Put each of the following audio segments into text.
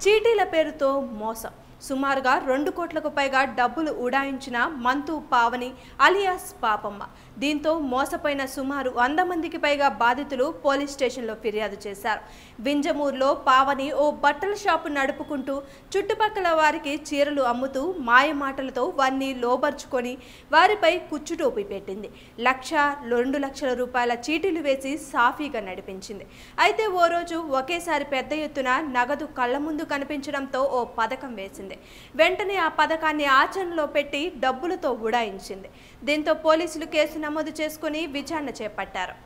చీటీల పేరుతో మోసం సుమారుగా రెండు కోట్లకు పైగా డబ్బులు ఉడాయించిన మంతు పావని అలియాస్ పాపమ్మ దీంతో మోసపోయిన సుమారు వంద మందికి పైగా బాధితులు పోలీస్ స్టేషన్లో ఫిర్యాదు చేశారు వింజమూరులో పావని ఓ బట్టల షాపు నడుపుకుంటూ చుట్టుపక్కల వారికి చీరలు అమ్ముతూ మాయ మాటలతో వారిని లోబర్చుకొని వారిపై కుచ్చుటోపి పెట్టింది లక్ష రెండు లక్షల రూపాయల చీటీలు వేసి సాఫీగా నడిపించింది అయితే ఓ రోజు ఒకేసారి పెద్ద ఎత్తున నగదు కళ్ళ ముందు కనిపించడంతో ఓ పథకం వేసింది వెంటనే ఆ పథకాన్ని ఆచరణలో పెట్టి డబ్బులతో ఉడాయించింది దీంతో పోలీసులు కేసు నమోదు చేసుకుని విచారణ చేపట్టారు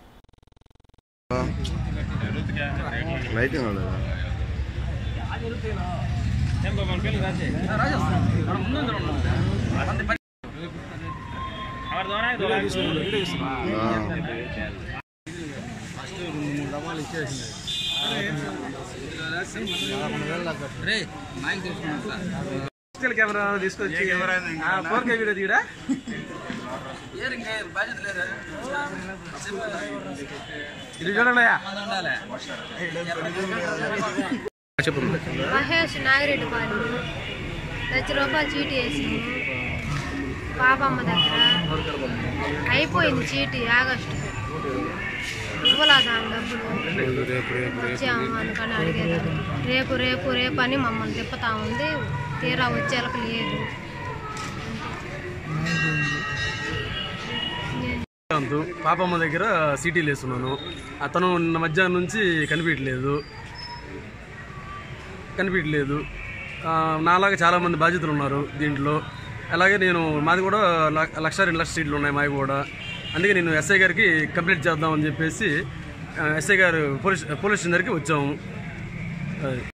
లైటింగ్ ఉండదు డిజిటల్ కెమెరా తీసుకొచ్చి ఫోర్ కే వీడియో తీయడా ఇది చూడండి చెప్పు మహేష్ నాగిరెడ్డిపాలెం లక్ష రూపాయలు చీటీ వేసాము పాపమ్మ దగ్గర అయిపోయింది చీటీ ఆగస్టు ఇవ్వలా దాని డబ్బులు వచ్చాము అనుకొని అడిగేదాన్ని రేపు రేపు రేపు అని మమ్మల్ని తిప్పుతా ఉంది తీరా వచ్చేలకు లేదు అంతు పాపమ్మ దగ్గర సిటీలు వేస్తున్నాను అతను నిన్న మధ్యాహ్నం నుంచి కనిపించట్లేదు కనిపించట్లేదు ఆ, నాలాగా చాలామంది బాధ్యతలు ఉన్నారు దీంట్లో అలాగే నేను మాది కూడా ల- లక్ష రెండు లక్షల సీట్లు ఉన్నాయి మావి కూడా అందుకే నేను ఎస్ఐ గారికి కంప్లీట్ చేద్దామని చెప్పేసి ఆ, ఎస్ఐ గారు పోలీస్ పోలీస్ స్టేషన్ దగ్గరికి వచ్చాము అది.